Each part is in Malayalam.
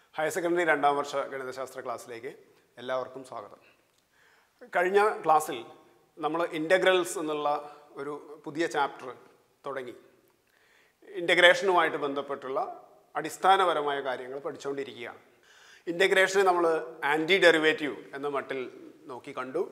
ഹയർ സെക്കൻഡറി രണ്ടാം വർഷ ഗണിതശാസ്ത്ര ക്ലാസ്സിലേക്ക് എല്ലാവർക്കും സ്വാഗതം കഴിഞ്ഞ ക്ലാസ്സിൽ നമ്മൾ ഇൻ്റഗ്രൽസ് എന്നുള്ള ഒരു പുതിയ ചാപ്റ്റർ തുടങ്ങി ഇൻ്റഗ്രേഷനുമായിട്ട് ബന്ധപ്പെട്ടുള്ള അടിസ്ഥാനപരമായ കാര്യങ്ങൾ പഠിച്ചുകൊണ്ടിരിക്കുകയാണ് ഇൻ്റഗ്രേഷനെ നമ്മൾ ആൻറ്റി ഡെറിവേറ്റീവ് എന്ന മട്ടിൽ നോക്കി കണ്ടു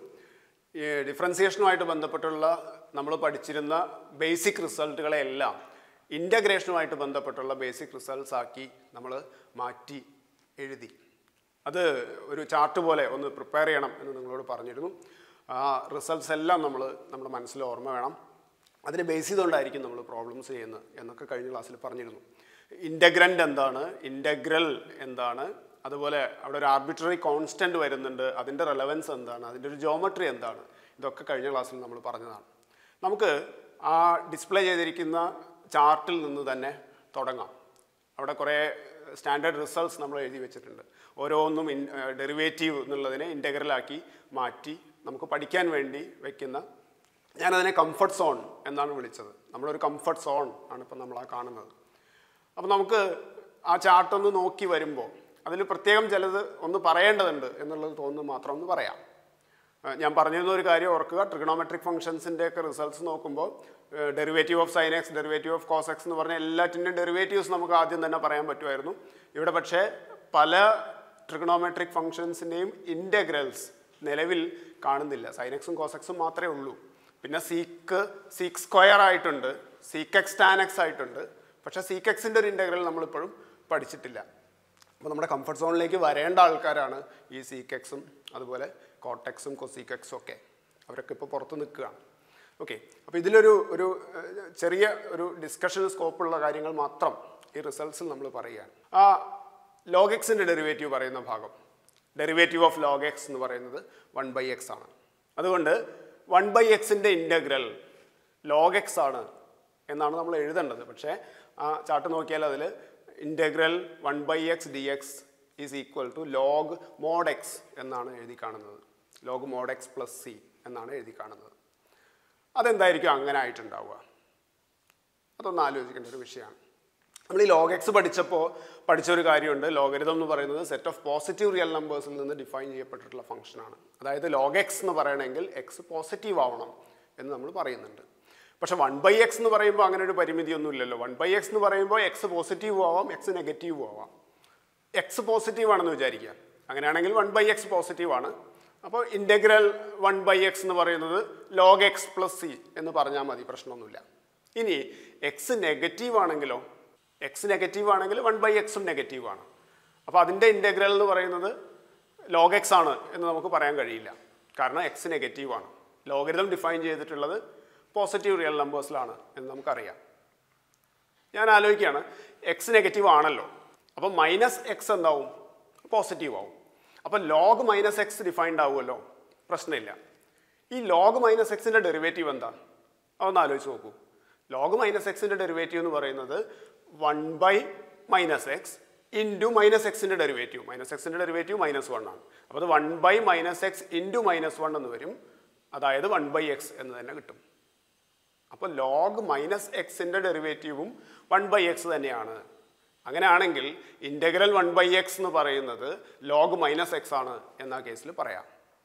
ഈ ഡിഫറൻസിയേഷനുമായിട്ട് ബന്ധപ്പെട്ടുള്ള നമ്മൾ പഠിച്ചിരുന്ന ബേസിക് റിസൾട്ടുകളെല്ലാം ഇൻ്റഗ്രേഷനുമായിട്ട് ബന്ധപ്പെട്ടുള്ള ബേസിക് റിസൾട്ട്സ് ആക്കി നമ്മൾ മാറ്റി എഴുതി അത് ഒരു ചാർട്ട് പോലെ ഒന്ന് പ്രിപ്പയർ ചെയ്യണം എന്ന് നിങ്ങളോട് പറഞ്ഞിരുന്നു ആ റിസൾട്ട്സ് എല്ലാം നമ്മൾ നമ്മുടെ മനസ്സിൽ ഓർമ്മ വേണം അതിനെ ബേസ് ചെയ്തുകൊണ്ടായിരിക്കും നമ്മൾ പ്രോബ്ലംസ് ചെയ്യുന്നത് എന്നൊക്കെ കഴിഞ്ഞ ക്ലാസ്സിൽ പറഞ്ഞിരുന്നു ഇൻ്റഗ്രൻ്റ് എന്താണ് ഇൻ്റഗ്രൽ എന്താണ് അതുപോലെ അവിടെ ഒരു ആർബിട്രറി കോൺസ്റ്റൻറ്റ് വരുന്നുണ്ട് അതിൻ്റെ റെലവൻസ് എന്താണ് അതിൻ്റെ ഒരു ജോമെട്രി എന്താണ് ഇതൊക്കെ കഴിഞ്ഞ ക്ലാസ്സിൽ നമ്മൾ പറഞ്ഞതാണ് നമുക്ക് ആ ഡിസ്പ്ലേ ചെയ്തിരിക്കുന്ന ചാർട്ടിൽ നിന്ന് തന്നെ തുടങ്ങാം അവിടെ കുറേ സ്റ്റാൻഡേർഡ് റിസൾട്ട്സ് നമ്മൾ എഴുതി വെച്ചിട്ടുണ്ട് ഓരോന്നും ഇൻ ഡെറിവേറ്റീവ് എന്നുള്ളതിനെ ഇൻ്റഗ്രലാക്കി മാറ്റി നമുക്ക് പഠിക്കാൻ വേണ്ടി വെക്കുന്ന ഞാനതിനെ കംഫർട്ട് സോൺ എന്നാണ് വിളിച്ചത് നമ്മളൊരു കംഫർട്ട് സോൺ ആണ് ഇപ്പം നമ്മൾ ആ കാണുന്നത് അപ്പം നമുക്ക് ആ ചാർട്ട് ഒന്ന് നോക്കി വരുമ്പോൾ അതിൽ പ്രത്യേകം ചിലത് ഒന്ന് പറയേണ്ടതുണ്ട് എന്നുള്ളത് തോന്നുന്നു മാത്രം ഒന്ന് പറയാം ആ, ഞാൻ പറഞ്ഞിരുന്ന ഒരു കാര്യം ഓർക്കുക ട്രിഗണോമെട്രിക് ഫംഗ്ഷൻസിൻ്റെ ഒക്കെ റിസൾട്ട്സ് നോക്കുമ്പോൾ derivative of sine x derivative of cos x എന്ന് പറഞ്ഞ എല്ലാറ്റിൻ്റെയും ഡെറിവേറ്റീവ്സ് നമുക്ക് ആദ്യം തന്നെ പറയാൻ പറ്റുമായിരുന്നു ഇവിടെ പക്ഷേ പല ട്രിഗണോമെട്രിക് ഫംഗ്ഷൻസിൻ്റെയും ഇൻ്റഗ്രൽസ് നിലവിൽ കാണുന്നില്ല സൈൻ എക്സും കോസ് എക്സും മാത്രമേ ഉള്ളൂ പിന്നെ സീക്ക് സീക്ക് സ്ക്വയർ ആയിട്ടുണ്ട് സീക്ക് എക്സ് ടാൻ എക്സ് ആയിട്ടുണ്ട് പക്ഷേ സീക്ക് എക്സിൻ്റെ ഒരു ഇൻ്റഗ്രൽ നമ്മളിപ്പോഴും പഠിച്ചിട്ടില്ല അപ്പോൾ നമ്മുടെ കംഫർട്ട് സോണിലേക്ക് വരേണ്ട ആൾക്കാരാണ് ഈ സീക്കെക്സും അതുപോലെ കോട്ടെക്സും കൊസീക്കെക്സും ഒക്കെ അവരൊക്കെ ഇപ്പോൾ പുറത്ത് നിൽക്കുകയാണ് ഓക്കെ അപ്പോൾ ഇതിലൊരു ഒരു ഏഹ്, ചെറിയ ഒരു ഡിസ്കഷൻ സ്കോപ്പുള്ള കാര്യങ്ങൾ മാത്രം ഈ റിസൾട്ട്സിൽ നമ്മൾ പറയുകയാണ് ആ ലോഗ് എക്സിൻ്റെ ഡെറിവേറ്റീവ് പറയുന്ന ഭാഗം ഡെറിവേറ്റീവ് ഓഫ് ലോഗ് എക്സ് എന്ന് പറയുന്നത് വൺ ബൈ എക്സ് ആണ് അതുകൊണ്ട് വൺ ബൈ എക്സിൻ്റെ ഇൻ്റഗ്രൽ ലോഗ് എക്സ് ആണ് എന്നാണ് നമ്മൾ എഴുതേണ്ടത് പക്ഷേ ആ ചാർട്ട് നോക്കിയാൽ അതിൽ integral one by x d x is equal to log mod x എന്നാണ് എഴുതി കാണുന്നത് log mod x plus c എന്നാണ് എഴുതി കാണുന്നത് അതെന്തായിരിക്കും അങ്ങനെ ആയിട്ടുണ്ടാവുക അതൊന്ന് ആലോചിക്കേണ്ട ഒരു വിഷയമാണ് നമ്മൾ ഈ ലോഗ് എക്സ് പഠിച്ചപ്പോൾ പഠിച്ച ഒരു കാര്യമുണ്ട് ലോഗരിതം എന്ന് പറയുന്നത് സെറ്റ് ഓഫ് പോസിറ്റീവ് റിയൽ നമ്പേഴ്സിൽ നിന്ന് ഡിഫൈൻ ചെയ്യപ്പെട്ടിട്ടുള്ള ഫംഗ്ഷനാണ് അതായത് ലോഗ് എക്സ് എന്ന് പറയണമെങ്കിൽ എക്സ് പോസിറ്റീവ് ആവണം എന്ന് നമ്മൾ പറയുന്നുണ്ട് പക്ഷെ വൺ ബൈ എക്സ് എന്ന് പറയുമ്പോൾ അങ്ങനെ ഒരു പരിമിതിയൊന്നും ഇല്ലല്ലോ വൺ ബൈ എക്സ് എന്ന് പറയുമ്പോൾ എക്സ് പോസിറ്റീവ് ആവാം എക്സ് നെഗറ്റീവ് ആവാം എക്സ് പോസിറ്റീവ് ആണെന്ന് വിചാരിക്കുക അങ്ങനെയാണെങ്കിൽ വൺ ബൈ എക്സ് പോസിറ്റീവ് ആണ് അപ്പോൾ ഇൻ്റഗ്രൽ വൺ ബൈ എക്സ് എന്ന് പറയുന്നത് ലോഗ് എക്സ് പ്ലസ് സി എന്ന് പറഞ്ഞാൽ മതി പ്രശ്നമൊന്നുമില്ല ഇനി എക്സ് നെഗറ്റീവ് ആണെങ്കിലോ എക്സ് നെഗറ്റീവ് ആണെങ്കിൽ വൺ ബൈ എക്സും നെഗറ്റീവ് ആണ് അപ്പോൾ അതിൻ്റെ ഇൻ്റഗ്രൽ എന്ന് പറയുന്നത് ലോഗ് എക്സ് ആണ് എന്ന് നമുക്ക് പറയാൻ കഴിയില്ല കാരണം എക്സ് നെഗറ്റീവ് ആണ് ലോഗരിതം ഡിഫൈൻ ചെയ്തിട്ടുള്ളത് പോസിറ്റീവ് റിയൽ നമ്പേഴ്സിലാണ് എന്ന് നമുക്കറിയാം ഞാൻ ആലോചിക്കുകയാണ് എക്സ് നെഗറ്റീവ് ആണല്ലോ അപ്പോൾ മൈനസ് എക്സ് എന്താവും പോസിറ്റീവ് ആവും അപ്പോൾ ലോഗ് മൈനസ് എക്സ് ഡിഫൈൻഡ് ആവുമല്ലോ പ്രശ്നമില്ല ഈ ലോഗ് മൈനസ് എക്സിൻ്റെ ഡെറിവേറ്റീവ് എന്താ അതൊന്ന് ആലോചിച്ച് നോക്കൂ ലോഗ് മൈനസ് എക്സിൻ്റെ ഡെറിവേറ്റീവ് എന്ന് പറയുന്നത് one by minus x into minus എക്സിൻ്റെ ഡെറിവേറ്റീവ് മൈനസ് എക്സിൻ്റെ ഡെറിവേറ്റീവ് മൈനസ് വൺ ആണ് അപ്പോൾ അത് one by minus x into minus one എന്ന് വരും അതായത് വൺ ബൈ എക്സ് എന്ന് തന്നെ കിട്ടും അപ്പോൾ ലോഗ് മൈനസ് എക്സിൻ്റെ ഡെറിവേറ്റീവും വൺ ബൈ എക്സ് തന്നെയാണ് അങ്ങനെയാണെങ്കിൽ ഇൻ്റഗ്രൽ വൺ ബൈ എക്സ് എന്ന് പറയുന്നത് ലോഗ് മൈനസ് എക്സ് ആണ് എന്ന കേസിൽ പറയാം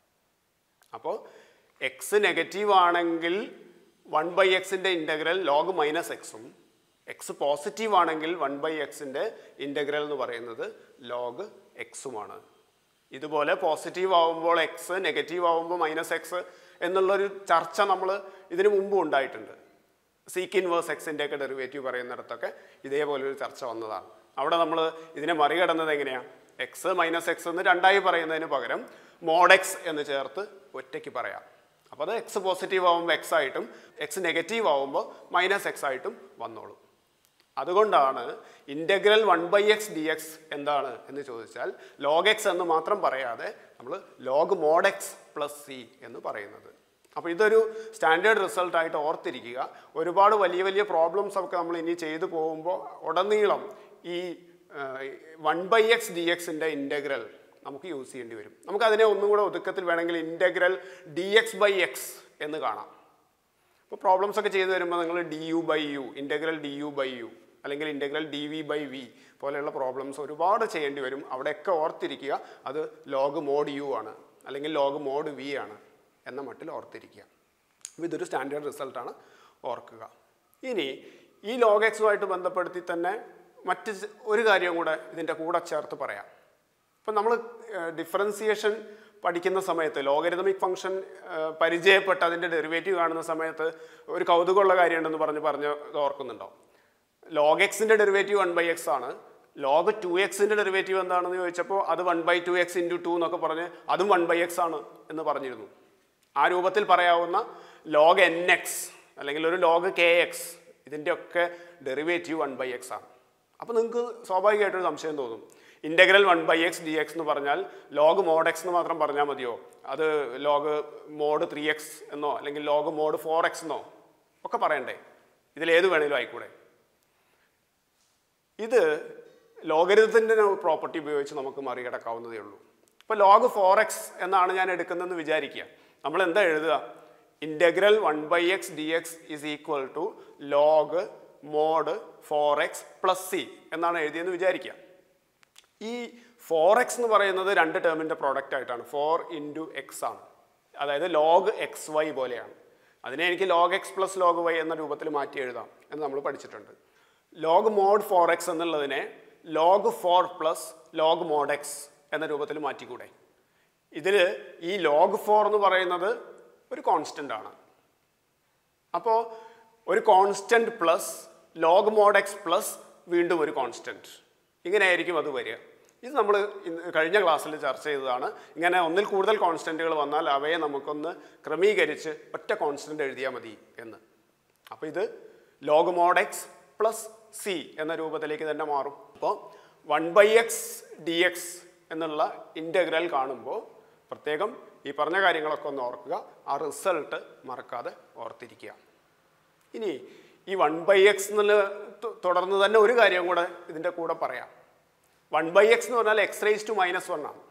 അപ്പോൾ എക്സ് നെഗറ്റീവ് ആണെങ്കിൽ വൺ ബൈ എക്സിൻ്റെ ഇൻ്റഗ്രൽ ലോഗ് മൈനസ് എക്സും എക്സ് പോസിറ്റീവ് ആണെങ്കിൽ വൺ ബൈ എക്സിൻ്റെ ഇൻ്റഗ്രൽ എന്ന് പറയുന്നത് ലോഗ് എക്സുമാണ് ഇതുപോലെ പോസിറ്റീവ് ആവുമ്പോൾ എക്സ് നെഗറ്റീവ് ആവുമ്പോൾ മൈനസ് എക്സ് എന്നുള്ളൊരു ചർച്ച നമ്മൾ ഇതിനു മുമ്പും ഉണ്ടായിട്ടുണ്ട് സീക്ക് ഇൻവേഴ്സ് എക്സിൻ്റെ ഒക്കെ ഡെറിവേറ്റീവ് പറയുന്നിടത്തൊക്കെ ഇതേപോലെ ഒരു ചർച്ച വന്നതാണ് അവിടെ നമ്മൾ ഇതിനെ മറികടന്നത് എങ്ങനെയാണ് എക്സ് മൈനസ് എക്സ് എന്ന് രണ്ടായി പറയുന്നതിന് പകരം മോഡ് എക്സ് എന്ന് ചേർത്ത് ഒറ്റയ്ക്ക് പറയാം അപ്പോൾ അത് എക്സ് പോസിറ്റീവ് ആവുമ്പോൾ എക്സ് ആയിട്ടും എക്സ് നെഗറ്റീവ് ആവുമ്പോൾ മൈനസ് എക്സ് ആയിട്ടും വന്നോളും അതുകൊണ്ടാണ് integral one by x d x എന്താണ് എന്ന് ചോദിച്ചാൽ ലോഗ് എക്സ് എന്ന് മാത്രം പറയാതെ നമ്മൾ log mod x plus c എന്ന് പറയുന്നത് അപ്പോൾ ഇതൊരു സ്റ്റാൻഡേർഡ് റിസൾട്ട് ആയിട്ട് ഓർത്തിരിക്കുക ഒരുപാട് വലിയ വലിയ പ്രോബ്ലംസ് ഒക്കെ നമ്മൾ ഇനി ചെയ്തു പോകുമ്പോൾ ഉടനീളം ഈ വൺ ബൈ എക്സ് ഡി എക്സിൻ്റെ ഇൻ്റഗ്രൽ നമുക്ക് യൂസ് ചെയ്യേണ്ടി വരും നമുക്ക് അതിനെ ഒന്നും കൂടെ ഒതുക്കത്തിൽ വേണമെങ്കിൽ integral d x by x എന്ന് കാണാം അപ്പോൾ പ്രോബ്ലംസ് ഒക്കെ ചെയ്തു വരുമ്പോൾ നിങ്ങൾ d u by u integral d u by u അല്ലെങ്കിൽ integral d v by v പോലെയുള്ള പ്രോബ്ലംസ് ഒരുപാട് ചെയ്യേണ്ടി വരും അവിടെയൊക്കെ ഓർത്തിരിക്കുക അത് ലോഗ് മോഡ് യു ആണ് അല്ലെങ്കിൽ ലോഗ് മോഡ് വി ആണ് എന്ന മട്ടിൽ ഓർത്തിരിക്കുക അപ്പോൾ ഇതൊരു സ്റ്റാൻഡേർഡ് റിസൾട്ടാണ് ഓർക്കുക ഇനി ഈ ലോഗ് എക്സുമായിട്ട് ബന്ധപ്പെടുത്തി തന്നെ മറ്റ് ച- ഒരു കാര്യം കൂടെ ഇതിൻ്റെ കൂടെ ചേർത്ത് പറയാം ഇപ്പം നമ്മൾ ഡിഫറൻസിയേഷൻ പഠിക്കുന്ന സമയത്ത് ലോഗരിതമിക് ഫംഗ്ഷൻ പരിചയപ്പെട്ട് അതിൻ്റെ ഡെറിവേറ്റീവ് കാണുന്ന സമയത്ത് ഒരു കൗതുകമുള്ള കാര്യമുണ്ടെന്ന് പറഞ്ഞ് പറഞ്ഞ് ഇത് ഓർക്കുന്നുണ്ടോ ലോഗ് എക്സിൻ്റെ ഡെറിവേറ്റീവ് വൺ ബൈ എക്സ് ആണ് ലോഗ് ടു എക്സിൻ്റെ ഡെറിവേറ്റീവ് എന്താണെന്ന് ചോദിച്ചപ്പോൾ അത് one by two x into two എന്നൊക്കെ പറഞ്ഞ് അതും വൺ ബൈ എക്സ് ആണ് എന്ന് പറഞ്ഞിരുന്നു ആ രൂപത്തിൽ പറയാവുന്ന ലോഗ് എൻ എക്സ് അല്ലെങ്കിൽ ഒരു ലോഗ് കെ എക്സ് ഇതിൻ്റെയൊക്കെ ഡെറിവേറ്റീവ് വൺ ബൈ എക്സ് ആണ് അപ്പോൾ നിങ്ങൾക്ക് സ്വാഭാവികമായിട്ടൊരു സംശയം തോന്നും integral one by x d x എന്ന് പറഞ്ഞാൽ ലോഗ് മോഡ് എക്സ് എന്ന് മാത്രം പറഞ്ഞാൽ മതിയോ അത് ലോഗ് മോഡ് ത്രീ എക്സ് എന്നോ അല്ലെങ്കിൽ ലോഗ് മോഡ് ഫോർ എക്സ് എന്നോ ഒക്കെ പറയണ്ടേ ഇതിലേത് വേണേലും ആയിക്കൂടെ ഇത് ലോഗരിതത്തിൻ്റെ പ്രോപ്പർട്ടി ഉപയോഗിച്ച് നമുക്ക് മറികടക്കാവുന്നതേ ഉള്ളൂ ഇപ്പോൾ ലോഗ് ഫോർ എക്സ് എന്നാണ് ഞാൻ എടുക്കുന്നതെന്ന് വിചാരിക്കുക നമ്മൾ എന്താ എഴുതുക integral one by x d x is equal to log mod four x plus c എന്നാണ് എഴുതിയെന്ന് വിചാരിക്കുക ഈ ഫോർ എക്സ് എന്ന് പറയുന്നത് രണ്ട് ടേമിൻ്റെ പ്രോഡക്റ്റ് ആയിട്ടാണ് ഫോർ ഇൻറ്റു എക്സ് ആണ് അതായത് ലോഗ് എക്സ് വൈ പോലെയാണ് അതിനെ എനിക്ക് log x plus log y എന്ന രൂപത്തിൽ മാറ്റി എഴുതാം എന്ന് നമ്മൾ പഠിച്ചിട്ടുണ്ട് ലോഗ് മോഡ് ഫോർ എക്സ് എന്നുള്ളതിനെ log four plus log mod x എന്ന രൂപത്തിൽ മാറ്റിക്കൂടെ ഇതിൽ ഈ ലോഗ് ഫോർ എന്ന് പറയുന്നത് ഒരു കോൺസ്റ്റൻ്റ് ആണ് അപ്പോൾ ഒരു constant plus log mod x plus വീണ്ടും ഒരു കോൺസ്റ്റന്റ് ഇങ്ങനെയായിരിക്കും അത് വരിക ഇത് നമ്മൾ കഴിഞ്ഞ ക്ലാസ്സിൽ ചർച്ച ചെയ്തതാണ് ഇങ്ങനെ ഒന്നിൽ കൂടുതൽ കോൺസ്റ്റന്റുകൾ വന്നാൽ അവയെ നമുക്കൊന്ന് ക്രമീകരിച്ച് ഒറ്റ കോൺസ്റ്റന്റ് എഴുതിയാൽ മതി എന്ന് അപ്പോൾ ഇത് log mod x plus c എന്ന രൂപത്തിലേക്ക് തന്നെ മാറും അപ്പോൾ one by x d x എന്നുള്ള ഇൻ്റഗ്രൽ കാണുമ്പോൾ പ്രത്യേകം ഈ പറഞ്ഞ കാര്യങ്ങളൊക്കെ ഒന്ന് ഓർക്കുക ആ റിസൾട്ട് മറക്കാതെ ഓർത്തിരിക്കുക ഇനി ഈ വൺ ബൈ എക്സ് എന്നുള്ള തു- തുടർന്ന് തന്നെ ഒരു കാര്യം കൂടെ ഇതിൻ്റെ കൂടെ പറയാം വൺ ബൈ എക്സ് എന്ന് പറഞ്ഞാൽ x raise to minus one ആണ്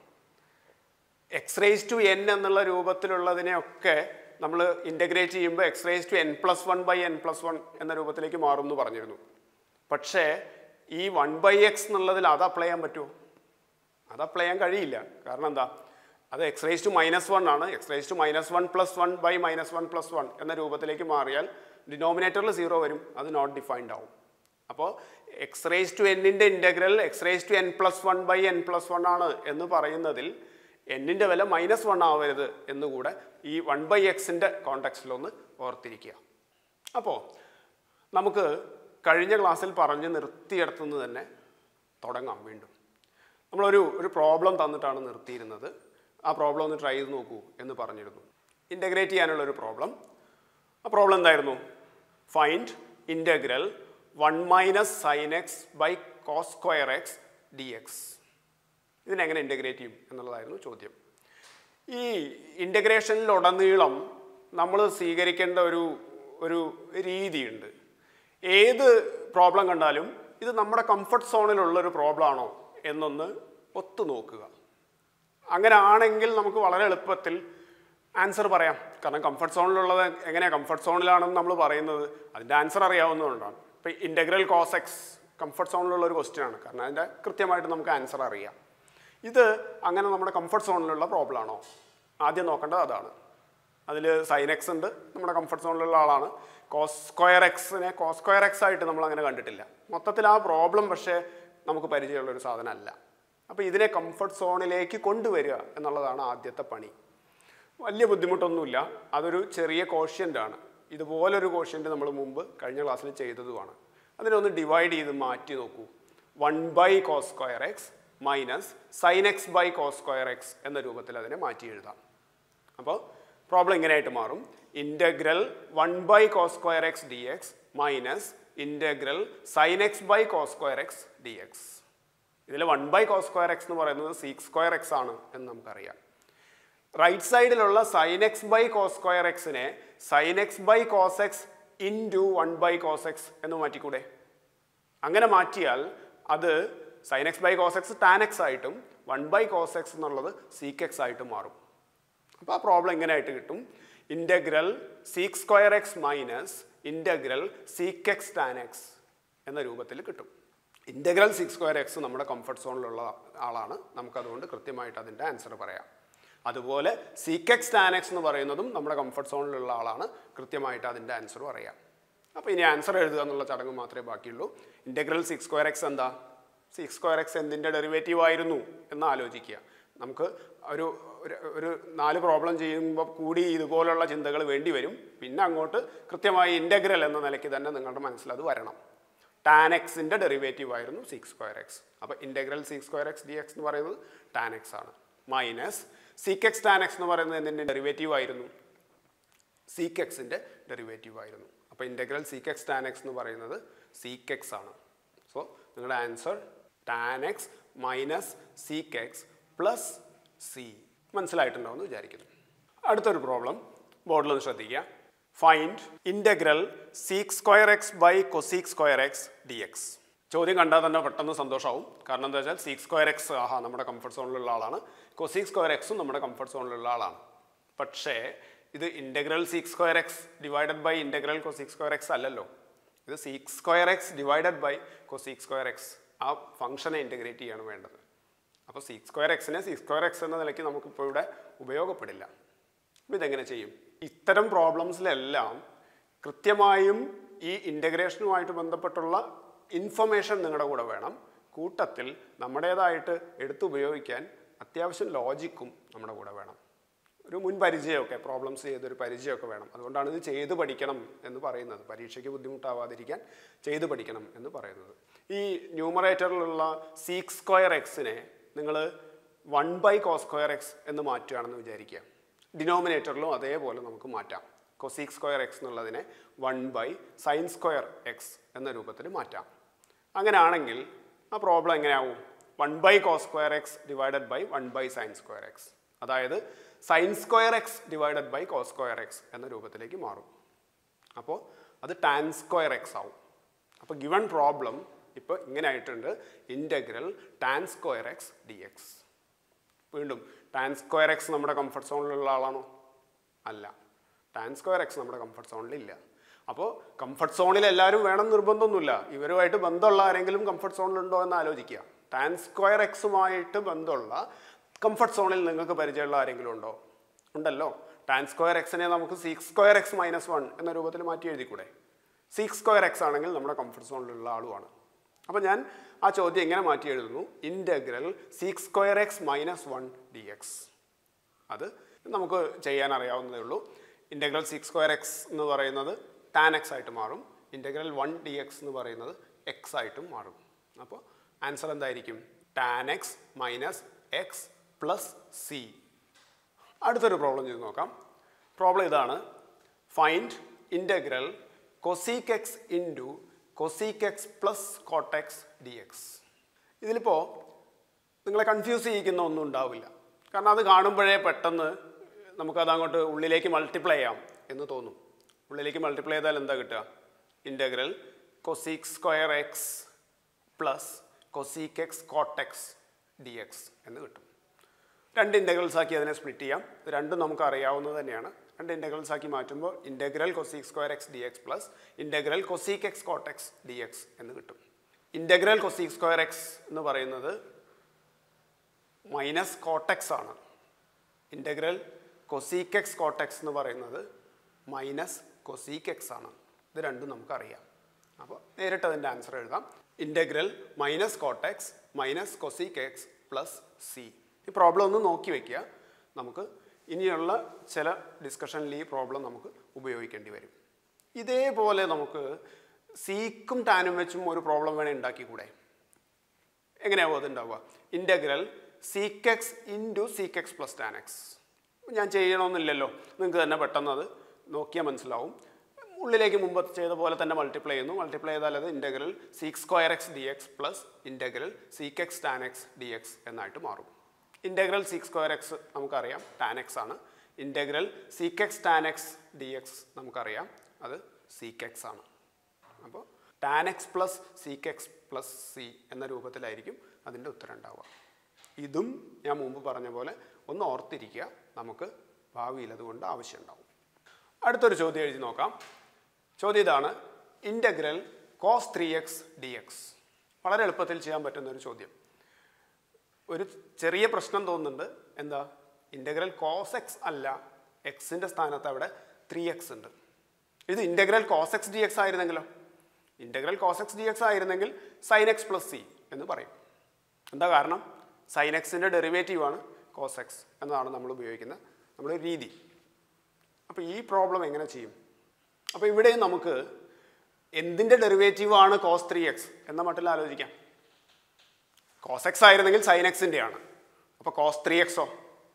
എക്സ് റേസ് ടു എൻ എന്നുള്ള രൂപത്തിലുള്ളതിനെയൊക്കെ നമ്മൾ ഇൻ്റഗ്രേറ്റ് ചെയ്യുമ്പോൾ x raise to n plus one by n plus one എന്ന രൂപത്തിലേക്ക് മാറും എന്ന് പറഞ്ഞിരുന്നു പക്ഷേ ഈ വൺ ബൈ എക്സ് എന്നുള്ളതിൽ അത് അപ്ലൈ ചെയ്യാൻ പറ്റുമോ അത് അപ്ലൈ ചെയ്യാൻ കഴിയില്ല കാരണം എന്താ അത് x raise to minus one ആണ് x raise to minus one plus one by minus one plus one എന്ന രൂപത്തിലേക്ക് മാറിയാൽ ഡിനോമിനേറ്ററിൽ സീറോ വരും അത് നോട്ട് ഡിഫൈൻഡ് ആവും അപ്പോൾ എക്സ് റേസ് ടു എന്നിൻ്റെ integral x raise to n plus one by n plus one ആണ് എന്ന് പറയുന്നതിൽ എന്നിൻ്റെ വില മൈനസ് വൺ ആവരുത് എന്നുകൂടെ ഈ വൺ ബൈ എക്സിൻ്റെ കോണ്ടക്സ്റ്റിലൊന്ന് ഓർത്തിരിക്കുക അപ്പോൾ നമുക്ക് കഴിഞ്ഞ ക്ലാസ്സിൽ പറഞ്ഞ് നിർത്തിയെടുത്തുനിന്ന് തന്നെ തുടങ്ങാം വീണ്ടും നമ്മളൊരു ഒരു പ്രോബ്ലം തന്നിട്ടാണ് നിർത്തിയിരുന്നത് ആ പ്രോബ്ലം ഒന്ന് ട്രൈ ചെയ്ത് നോക്കൂ എന്ന് പറഞ്ഞിരുന്നു ഇൻ്റഗ്രേറ്റ് ചെയ്യാനുള്ള ഒരു പ്രോബ്ലം ആ പ്രോബ്ലം എന്തായിരുന്നു find integral one minus sine x by cos square x d x ഇതിനെങ്ങനെ ഇൻ്റഗ്രേറ്റ് ചെയ്യും എന്നുള്ളതായിരുന്നു ചോദ്യം ഈ ഇൻ്റഗ്രേഷനിലുടനീളം നമ്മൾ സ്വീകരിക്കേണ്ട ഒരു ഒരു രീതിയുണ്ട് ഏത് പ്രോബ്ലം കണ്ടാലും ഇത് നമ്മുടെ കംഫർട്ട് സോണിലുള്ള ഒരു പ്രോബ്ലം ആണോ എന്നൊന്ന് ഒത്തു നോക്കുക അങ്ങനെ ആണെങ്കിൽ നമുക്ക് വളരെ എളുപ്പത്തിൽ ആൻസർ പറയാം കാരണം കംഫർട്ട് സോണിലുള്ളത് എങ്ങനെയാണ് കംഫർട്ട് സോണിലാണെന്ന് നമ്മൾ പറയുന്നത് അതിൻ്റെ ആൻസർ അറിയാവുന്നതുകൊണ്ടാണ് ഇപ്പോൾ ഇൻ്റഗ്രൽ കോസ് എക്സ് കംഫർട്ട് സോണിലുള്ള ഒരു ക്വസ്റ്റ്യൻ ആണ് കാരണം അതിൻ്റെ കൃത്യമായിട്ട് നമുക്ക് ആൻസർ അറിയാം ഇത് അങ്ങനെ നമ്മുടെ കംഫർട്ട് സോണിലുള്ള പ്രോബ്ലം ആണോ ആദ്യം നോക്കേണ്ടത് അതാണ് അതിൽ സൈൻ എക്സ് ഉണ്ട് നമ്മുടെ കംഫർട്ട് സോണിലുള്ള ആളാണ് കോസ് സ്ക്വയർ എക്സിനെ കോസ് സ്ക്വയർ എക്സ് ആയിട്ട് നമ്മൾ അങ്ങനെ കണ്ടിട്ടില്ല മൊത്തത്തിൽ ആ പ്രോബ്ലം പക്ഷേ നമുക്ക് പരിചയമുള്ള ഒരു സാധനമല്ല അപ്പോൾ ഇതിനെ കംഫർട്ട് സോണിലേക്ക് കൊണ്ടുവരിക എന്നുള്ളതാണ് ആദ്യത്തെ പണി വലിയ ബുദ്ധിമുട്ടൊന്നുമില്ല അതൊരു ചെറിയ കോഷ്യൻ്റ് ആണ് ഇതുപോലൊരു കോഷ്യൻ്റ് നമ്മൾ മുമ്പ് കഴിഞ്ഞ ക്ലാസ്സിൽ ചെയ്തതുമാണ് അതിനെ ഒന്ന് ഡിവൈഡ് ചെയ്ത് മാറ്റി നോക്കൂ one by cos square x minus sine x by cos square x എന്ന രൂപത്തിൽ അതിനെ മാറ്റി എഴുതാം അപ്പോൾ പ്രോബ്ലം ഇങ്ങനെയായിട്ട് മാറും integral one by cos square x d x minus integral sine x by cos square x d x ഇതിൽ one by cos square x എന്ന് പറയുന്നത് സീക്സ് സ്ക്വയർ എക്സ് ആണ് എന്ന് നമുക്കറിയാം റൈറ്റ് സൈഡിലുള്ള sine x by cos square എക്സിനെ sine x by cos x into one by cos x എന്ന് മാറ്റിക്കൂടെ അങ്ങനെ മാറ്റിയാൽ അത് sine x by cos x tan x ആയിട്ടും വൺ ബൈ കോസ് എക്സ് എന്നുള്ളത് സീക്ക് എക്സ് ആയിട്ടും മാറും അപ്പോൾ ആ പ്രോബ്ലം എങ്ങനെയായിട്ട് കിട്ടും integral sec square x minus integral sec x tan x എന്ന രൂപത്തിൽ കിട്ടും ഇൻ്റഗ്രൽ സിക്സ് സ്ക്വയർ എക്സ് നമ്മുടെ കംഫർട്ട് സോണിലുള്ള ആളാണ് നമുക്കതുകൊണ്ട് കൃത്യമായിട്ട് അതിൻ്റെ ആൻസർ പറയാം അതുപോലെ സീക്കെക്സ് ടാൻ എക്സ് എന്ന് പറയുന്നതും നമ്മുടെ കംഫർട്ട് സോണിലുള്ള ആളാണ് കൃത്യമായിട്ട് അതിൻ്റെ ആൻസർ പറയാം അപ്പോൾ ഇനി ആൻസർ എഴുതുക എന്നുള്ള ചടങ്ങ് മാത്രമേ ബാക്കിയുള്ളൂ ഇൻ്റഗ്രൽ സിക്സ് സ്ക്വയർ എക്സ് എന്താ സിക്സ് സ്ക്വയർ എക്സ് എന്തിൻ്റെ ഡെറിവേറ്റീവ് ആയിരുന്നു എന്ന് ആലോചിക്കുക നമുക്ക് ഒരു ഒരു- ഒരു നാല് പ്രോബ്ലം ചെയ്യുമ്പോൾ കൂടി ഇതുപോലുള്ള ചിന്തകൾ വേണ്ടി വരും പിന്നെ അങ്ങോട്ട് കൃത്യമായി ഇൻ്റഗ്രൽ എന്ന നിലയ്ക്ക് തന്നെ നിങ്ങളുടെ മനസ്സിൽ അത് വരണം ടാൻ എക്സിൻ്റെ ഡെറിവേറ്റീവ് ആയിരുന്നു സിക്സ് സ്ക്വയർ എക്സ് അപ്പോൾ integral sec square x d x എന്ന് പറയുന്നത് ടാൻ എക്സ് ആണ് minus sec x tan x എന്ന് പറയുന്നത് എന്തിൻ്റെ ഡെറിവേറ്റീവ് ആയിരുന്നു സീക്ക് എക്സിൻ്റെ ഡെറിവേറ്റീവ് ആയിരുന്നു അപ്പോൾ integral sec x tan x എന്ന് പറയുന്നത് സീക്ക് എക്സ് ആണ് സോ നിങ്ങളുടെ answer tan x minus sec x plus c മനസ്സിലായിട്ടുണ്ടാവുമെന്ന് വിചാരിക്കുന്നു അടുത്തൊരു പ്രോബ്ലം ബോർഡിലൊന്ന് ശ്രദ്ധിക്കുക find integral sec square x by cosec square x d x ചോദ്യം കണ്ടാൽ തന്നെ പെട്ടെന്ന് സന്തോഷമാവും കാരണം എന്താ വെച്ചാൽ സീക്ക് സ്ക്വയർ എക്സ് ആഹാ നമ്മുടെ കംഫർട്ട് സോണിലുള്ള ആളാണ് കൊസീക്ക് സ്ക്വയർ എക്സും നമ്മുടെ കംഫർട്ട് സോണിലുള്ള ആളാണ് പക്ഷേ ഇത് integral sec square x divided by integral cosec square x അല്ലല്ലോ ഇത് sec square x divided by cosec square x ആ ഫംഗ്ഷനെ ഇൻ്റഗ്രേറ്റ് ചെയ്യാണ് വേണ്ടത് അപ്പോൾ സീക്ക് സ്ക്വയർ എക്സിനെ സീക്ക് സ്ക്വയർ എക്സ് എന്ന നിലയ്ക്ക് നമുക്കിപ്പോൾ ഇവിടെ ഉപയോഗപ്പെടില്ല അപ്പോൾ ഇതെങ്ങനെ ചെയ്യും ഇത്തരം പ്രോബ്ലംസിലെല്ലാം കൃത്യമായും ഈ ഇൻ്റഗ്രേഷനുമായിട്ട് ബന്ധപ്പെട്ടുള്ള ഇൻഫർമേഷൻ നിങ്ങളുടെ കൂടെ വേണം കൂട്ടത്തിൽ നമ്മുടേതായിട്ട് എടുത്തുപയോഗിക്കാൻ അത്യാവശ്യം ലോജിക്കും നമ്മുടെ കൂടെ വേണം ഒരു മുൻ പരിചയമൊക്കെ പ്രോബ്ലംസ് ചെയ്തൊരു പരിചയമൊക്കെ വേണം അതുകൊണ്ടാണ് ഇത് ചെയ്ത് പഠിക്കണം എന്ന് പറയുന്നത് പരീക്ഷയ്ക്ക് ബുദ്ധിമുട്ടാവാതിരിക്കാൻ ചെയ്ത് പഠിക്കണം എന്ന് പറയുന്നത് ഈ ന്യൂമറേറ്ററിലുള്ള സീക്ക് സ്ക്വയർ എക്സിനെ നിങ്ങൾ one by cos square x എന്ന് മാറ്റുകയാണെന്ന് വിചാരിക്കുക ഡിനോമിനേറ്ററിലും അതേപോലെ നമുക്ക് മാറ്റാം കൊസീക്ക് സ്ക്വയർ എക്സ് എന്നുള്ളതിനെ one by sine square x എന്ന രൂപത്തിൽ മാറ്റാം അങ്ങനെയാണെങ്കിൽ ആ പ്രോബ്ലം എങ്ങനെയാവും one by cos square x divided by one by sine square x അതായത് sine square x divided by cos square x എന്ന രൂപത്തിലേക്ക് മാറും അപ്പോൾ അത് ടാൻ സ്ക്വയർ എക്സ് ആവും അപ്പോൾ ഗിവൺ പ്രോബ്ലം ഇപ്പോൾ ഇങ്ങനെ ആയിട്ടുണ്ട് integral tan square x d x വീണ്ടും ടാൻ സ്ക്വയർ എക്സ് നമ്മുടെ കംഫർട്ട് സോണിലുള്ള ആളാണോ അല്ല ടാൻ സ്ക്വയർ എക്സ് നമ്മുടെ കംഫർട്ട് സോണിലില്ല അപ്പോൾ കംഫർട്ട് സോണിൽ എല്ലാവരും വേണം നിർബന്ധമൊന്നുമില്ല ഇവരുമായിട്ട് ബന്ധമുള്ള ആരെങ്കിലും കംഫർട്ട് സോണിലുണ്ടോ എന്ന് ആലോചിക്കുക ടാൻ സ്ക്വയർ എക്സുമായിട്ട് ബന്ധമുള്ള കംഫർട്ട് സോണിൽ നിങ്ങൾക്ക് പരിചയമുള്ള ആരെങ്കിലും ഉണ്ടോ ഉണ്ടല്ലോ ടാൻ സ്ക്വയർ എക്സിനെ നമുക്ക് sec square x minus one എന്ന രൂപത്തിൽ മാറ്റി എഴുതിക്കൂടെ സിക്സ് സ്ക്വയർ എക്സ് ആണെങ്കിൽ നമ്മുടെ കംഫർട്ട് സോണിലുള്ള ആളുമാണ് അപ്പോൾ ഞാൻ ആ ചോദ്യം എങ്ങനെ മാറ്റി എഴുതുന്നു integral sec square x minus one d x അത് നമുക്ക് ചെയ്യാൻ അറിയാവുന്നതേ ഉള്ളൂ ഇൻ്റഗ്രൽ സിക്സ് സ്ക്വയർ എക്സ് എന്ന് പറയുന്നത് ടാൻ എക്സ് ആയിട്ട് മാറും ഇൻ്റഗ്രൽ വൺ ഡി എക്സ് എന്ന് പറയുന്നത് എക്സ് ആയിട്ടും മാറും അപ്പോൾ ആൻസർ എന്തായിരിക്കും tan x minus x plus c അടുത്തൊരു പ്രോബ്ലം ചെയ്ത് നോക്കാം പ്രോബ്ലം ഇതാണ് find integral cosec x into cosec x plus cot x d x ഇതിലിപ്പോൾ നിങ്ങളെ കൺഫ്യൂസ് ചെയ്യിക്കുന്ന ഒന്നും ഉണ്ടാവില്ല കാരണം അത് കാണുമ്പോഴേ പെട്ടെന്ന് നമുക്കത് അങ്ങോട്ട് ഉള്ളിലേക്ക് മൾട്ടിപ്ലൈ ചെയ്യാം എന്ന് തോന്നും ഉള്ളിലേക്ക് മൾട്ടിപ്ലൈ ചെയ്താൽ എന്താ കിട്ടുക integral cosec square x plus cosec x cot x d x എന്ന് കിട്ടും രണ്ട് ഇൻ്റഗ്രൽസ് ആക്കി അതിനെ സ്പ്ലിറ്റ് ചെയ്യാം ഇത് രണ്ടും നമുക്ക് അറിയാവുന്നത് തന്നെയാണ് രണ്ട് ഇൻ്റഗ്രൽസ് ആക്കി മാറ്റുമ്പോൾ integral cosec square x d x plus integral cosec x cot x d x എന്ന് കിട്ടും ഇൻ്റഗ്രൽ കൊസീക്ക് സ്ക്വയർ എക്സ് എന്ന് പറയുന്നത് മൈനസ് കോട്ടെക്സ് ആണ് ഇൻ്റഗ്രൽ കൊസീക്ക് എക്സ് കോട്ടെക്സ് എന്ന് പറയുന്നത് മൈനസ് കൊസീക്ക് എക്സ് ആണ് ഇത് രണ്ടും നമുക്കറിയാം അപ്പോൾ നേരിട്ട് അതിൻ്റെ ആൻസർ എഴുതാം integral minus cot x minus cosec x plus c ഈ പ്രോബ്ലം ഒന്ന് നോക്കി വയ്ക്കുക നമുക്ക് ഇനിയുള്ള ചില ഡിസ്കഷനിൽ ഈ പ്രോബ്ലം നമുക്ക് ഉപയോഗിക്കേണ്ടി വരും ഇതേപോലെ നമുക്ക് സീക്കും ടാനും വെച്ചും ഒരു പ്രോബ്ലം വേണേൽ ഉണ്ടാക്കിക്കൂടെ എങ്ങനെയാവും അത് ഉണ്ടാവുക integral sec x into sec x plus tan x ഞാൻ ചെയ്യണമെന്നില്ലല്ലോ നിങ്ങൾക്ക് തന്നെ പെട്ടെന്ന് അത് നോക്കിയാൽ മനസ്സിലാവും ഉള്ളിലേക്ക് മുമ്പ് ചെയ്ത പോലെ തന്നെ മൾട്ടിപ്ലൈ ചെയ്യുന്നു മൾട്ടിപ്ലൈ ചെയ്താൽ അത് integral sec square x d x plus integral sec x tan x d x എന്നായിട്ട് മാറും ഇൻ്റഗ്രൽ സീക്ക് സ്ക്വയർ എക്സ് നമുക്കറിയാം ടാൻ എക്സ് ആണ് integral sec x tan x d x നമുക്കറിയാം അത് സീക്ക് എക്സ് ആണ് അപ്പോൾ tan x plus sec x plus c എന്ന രൂപത്തിലായിരിക്കും അതിൻ്റെ ഉത്തരം ഉണ്ടാവുക ഇതും ഞാൻ മുമ്പ് പറഞ്ഞ പോലെ ഒന്ന് ഓർത്തിരിക്കുക നമുക്ക് ഭാവിയിൽ അതുകൊണ്ട് ആവശ്യമുണ്ടാവും അടുത്തൊരു ചോദ്യം എഴുതി നോക്കാം ചോദ്യം ഇതാണ് integral cos three x d x വളരെ എളുപ്പത്തിൽ ചെയ്യാൻ പറ്റുന്ന ഒരു ചോദ്യം ഒരു ചെറിയ പ്രശ്നം തോന്നുന്നുണ്ട് എന്താ ഇൻ്റഗ്രൽ കോസ് എക്സ് അല്ല എക്സിൻ്റെ സ്ഥാനത്ത് അവിടെ ത്രീ എക്സ് ഉണ്ട് ഇത് integral cos x d x ആയിരുന്നെങ്കിലോ integral cos x d x ആയിരുന്നെങ്കിൽ സൈൻ എക്സ് പ്ലസ് സി എന്ന് പറയും എന്താ കാരണം സൈൻ എക്സിൻ്റെ ഡെറിവേറ്റീവാണ് കോസ് എക്സ് എന്നതാണ് നമ്മൾ ഉപയോഗിക്കുന്ന നമ്മുടെ രീതി അപ്പോൾ ഈ പ്രോബ്ലം എങ്ങനെ ചെയ്യും അപ്പോൾ ഇവിടെയും നമുക്ക് എന്തിൻ്റെ ഡെറിവേറ്റീവാണ് കോസ് ത്രീ എക്സ് എന്ന മട്ടിൽ ആലോചിക്കാം കോസ് എക്സ് ആയിരുന്നെങ്കിൽ സൈൻ എക്സിൻ്റെ ആണ് അപ്പോൾ കോസ് ത്രീ എക്സോ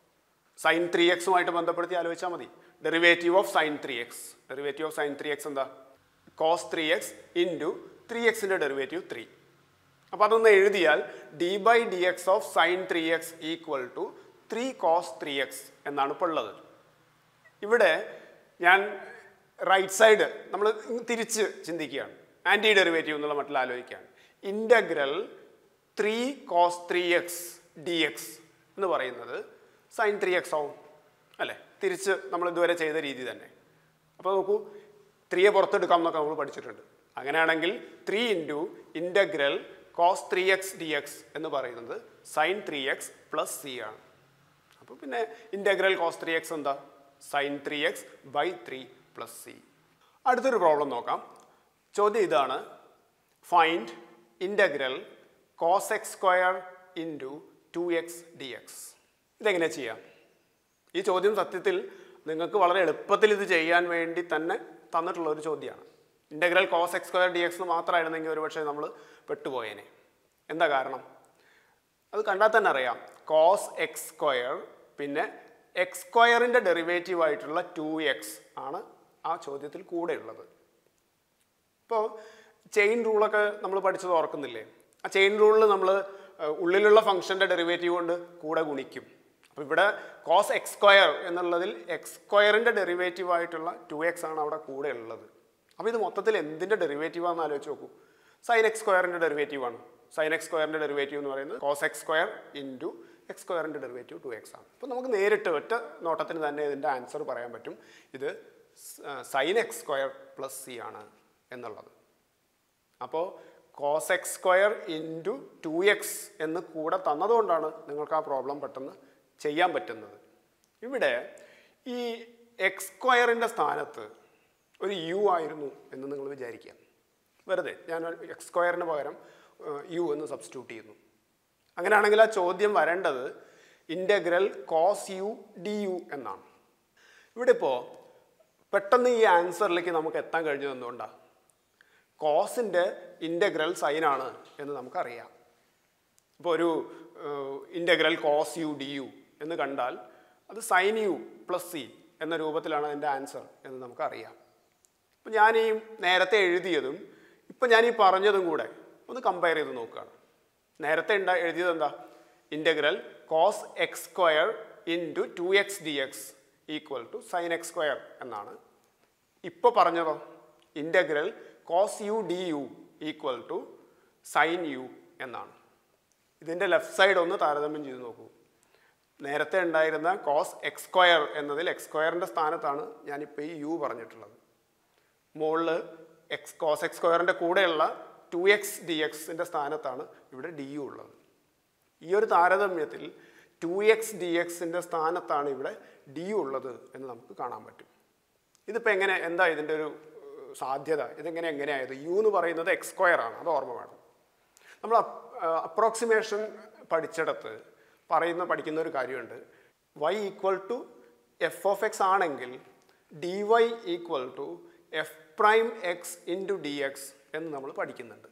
സൈൻ ത്രീ എക്സുമായിട്ട് ബന്ധപ്പെടുത്തി ആലോചിച്ചാൽ മതി derivative of sine three x derivative of sine three x എന്താ cos three x into three എക്സിൻ്റെ ഡെറിവേറ്റീവ് ത്രീ അപ്പോൾ അതൊന്ന് എഴുതിയാൽ d by d x of sine three x equal to three cos three x എന്നാണ് ഇപ്പോൾ ഉള്ളത് ഇവിടെ ഞാൻ റൈറ്റ് സൈഡ് നമ്മൾ തിരിച്ച് ചിന്തിക്കുകയാണ് ആൻറ്റി ഡെറിവേറ്റീവ് എന്നുള്ള മട്ടിൽ ആലോചിക്കുകയാണ് integral three cos three x d x എന്ന് പറയുന്നത് സൈൻ ത്രീ എക്സ് ആവും അല്ലേ തിരിച്ച് നമ്മൾ ഇതുവരെ ചെയ്ത രീതി തന്നെ അപ്പോൾ നോക്കൂ ത്രീയെ പുറത്തെടുക്കാം എന്നൊക്കെ നമ്മൾ പഠിച്ചിട്ടുണ്ട് അങ്ങനെയാണെങ്കിൽ three into integral cos three x d x എന്ന് പറയുന്നത് sine three x plus c ആണ് അപ്പോൾ പിന്നെ ഇൻ്റഗ്രൽ കോസ് ത്രീ എക്സ് എന്താ sine three x by three plus c അടുത്തൊരു പ്രോബ്ലം നോക്കാം ചോദ്യം ഇതാണ് find integral cos x square into two x d x ഇതെങ്ങനെ ചെയ്യാം ഈ ചോദ്യം സത്യത്തിൽ നിങ്ങൾക്ക് വളരെ എളുപ്പത്തിൽ ഇത് ചെയ്യാൻ വേണ്ടി തന്നെ തന്നിട്ടുള്ള ഒരു ചോദ്യമാണ് integral cos x square d x മാത്രമായിരുന്നെങ്കിൽ ഒരുപക്ഷെ നമ്മൾ പെട്ടുപോയേനെ എന്താ കാരണം അത് കണ്ടാൽ തന്നെ അറിയാം കോസ് എക്സ് സ്ക്വയർ പിന്നെ എക്സ് സ്ക്വയറിൻ്റെ ഡെറിവേറ്റീവ് ആയിട്ടുള്ള ടു എക്സ് ആണ് ആ ചോദ്യത്തിൽ കൂടെ ഉള്ളത് ഇപ്പോൾ ചെയിൻ റൂളൊക്കെ നമ്മൾ പഠിച്ചത് ഓർക്കുന്നില്ലേ ആ ചെയിൻ റൂളിൽ നമ്മൾ ഉള്ളിലുള്ള ഫംഗ്ഷൻ്റെ ഡെറിവേറ്റീവ് കൊണ്ട് കൂടെ ഗുണിക്കും അപ്പോൾ ഇവിടെ കോസ് എക്സ് സ്ക്വയർ എന്നുള്ളതിൽ എക്സ് സ്ക്വയറിൻ്റെ ഡെറിവേറ്റീവ് ആയിട്ടുള്ള ടു എക്സ് ആണ് അവിടെ കൂടെ ഉള്ളത് അപ്പോൾ ഇത് മൊത്തത്തിൽ എന്തിൻ്റെ ഡെറിവേറ്റീവ് ആണെന്ന് ആലോചിച്ച് നോക്കൂ സൈൻ എക്സ് സ്ക്വയറിൻ്റെ ഡെറിവേറ്റീവ് ആണ് സൈൻ എക്സ് സ്ക്വയറിൻ്റെ ഡെറിവേറ്റീവ് എന്ന് പറയുന്നത് cos x square into x സ്ക്വയറിൻ്റെ ഡെറിവേറ്റീവ് ടു എക്സ് ആണ് അപ്പോൾ നമുക്ക് നേരിട്ട് ഒറ്റ നോട്ടത്തിന് തന്നെ ഇതിൻ്റെ ആൻസർ പറയാൻ പറ്റും ഇത് sine x square plus c ആണ് എന്നുള്ളത് അപ്പോൾ cos x square into two x എന്ന് കൂടെ തന്നതുകൊണ്ടാണ് നിങ്ങൾക്ക് ആ പ്രോബ്ലം പെട്ടെന്ന് ചെയ്യാൻ പറ്റുന്നത് ഇവിടെ ഈ എക്സ് സ്ക്വയറിൻ്റെ സ്ഥാനത്ത് ഒരു യു ആയിരുന്നു എന്ന് നിങ്ങൾ വിചാരിക്കുക വെറുതെ ഞാൻ എക്സ് സ്ക്വയറിന് പകരം യു എന്ന് സബ്സ്റ്റിറ്റ്യൂട്ട് ചെയ്യുന്നു അങ്ങനെയാണെങ്കിൽ ആ ചോദ്യം വരേണ്ടത് integral cos u d u എന്നാണ് ഇവിടെ ഇപ്പോൾ പെട്ടെന്ന് ഈ ആൻസറിലേക്ക് നമുക്ക് എത്താൻ കഴിഞ്ഞത് എന്തുകൊണ്ടാണ് കോസിൻ്റെ ഇൻ്റഗ്രൽ സൈനാണ് എന്ന് നമുക്കറിയാം ഇപ്പോൾ ഒരു integral cos u d u എന്ന് കണ്ടാൽ അത് സൈൻ യു പ്ലസ് സി എന്ന രൂപത്തിലാണ് അതിൻ്റെ ആൻസർ എന്ന് നമുക്കറിയാം അപ്പോൾ ഞാൻ ഈ നേരത്തെ എഴുതിയതും ഇപ്പം ഞാൻ ഈ പറഞ്ഞതും കൂടെ ഒന്ന് കമ്പയർ ചെയ്ത് നോക്കുകയാണ് നേരത്തെ ഉണ്ടാ എഴുതിയത് എന്താ integral cos x square into two x d x equal to sine x square എന്നാണ് ഇപ്പോൾ പറഞ്ഞതോ integral cos u d u equal to sine u എന്നാണ് ഇതിൻ്റെ ലെഫ്റ്റ് സൈഡ് ഒന്ന് താരതമ്യം ചെയ്ത് നോക്കൂ നേരത്തെ ഉണ്ടായിരുന്ന കോസ് എക്സ് സ്ക്വയർ എന്നതിൽ എക്സ് സ്ക്വയറിൻ്റെ സ്ഥാനത്താണ് ഞാനിപ്പോൾ ഈ യു പറഞ്ഞിട്ടുള്ളത് മുകളിൽ എക്സ് കോസ് എക്സ് സ്ക്വയറിൻ്റെ കൂടെയുള്ള ടു എക്സ് ഡി എക്സിൻ്റെ സ്ഥാനത്താണ് ഇവിടെ ഡി യു ഉള്ളത് ഈ ഒരു താരതമ്യത്തിൽ ടു എക്സ് ഡി എക്സിൻ്റെ സ്ഥാനത്താണ് ഇവിടെ ഡി യു ഉള്ളത് എന്ന് നമുക്ക് കാണാൻ പറ്റും ഇതിപ്പോൾ എങ്ങനെ എന്താ ഇതിൻ്റെ ഒരു ഏഹ്, സാധ്യത ഇതെങ്ങനെ എങ്ങനെയായത് യു എന്ന് പറയുന്നത് എക്സ് സ്ക്വയർ ആണ് അത് ഓർമ്മ വേണം നമ്മൾ അപ്രോക്സിമേഷൻ പഠിച്ചിടത്ത് പറയുന്ന പഠിക്കുന്ന ഒരു കാര്യമുണ്ട് y equal to f of x ആണെങ്കിൽ d y equal to f prime x into d x എന്ന് നമ്മൾ പഠിക്കുന്നുണ്ട്